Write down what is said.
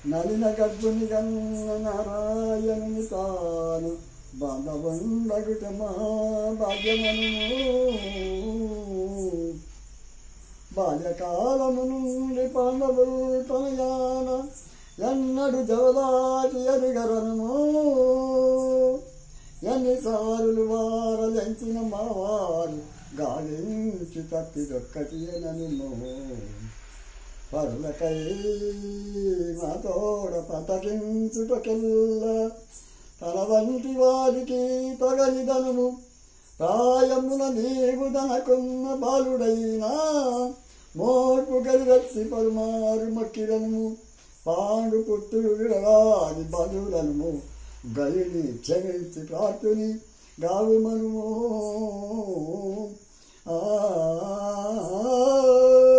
నలిన గర్భుని గన్న నారాయణుని తాను బాంధవుండగుట మా భాగ్యమను బాల్యకాలము నుండి పాండవులు తనయాన ఎన్నడు జవదాటి ఎరుగరను ఎన్నిసార్లు వారలెంచిన మా వారు గాలించి తప్పిదొక్కటి ననిమో పరులకై మా తోడ పతకించుటకెల్ల తన వంటి వారికి తొగనిదనుము ప్రాయమున నీవు దనకున్న బాలుడైనా మోర్పు గలిరచ్చి పరుమారు మక్కిరను పాండు పుత్రుడు విడరాని బలులను గలిని క్షమించి ప్రార్థుని గావు మనుమో ఆ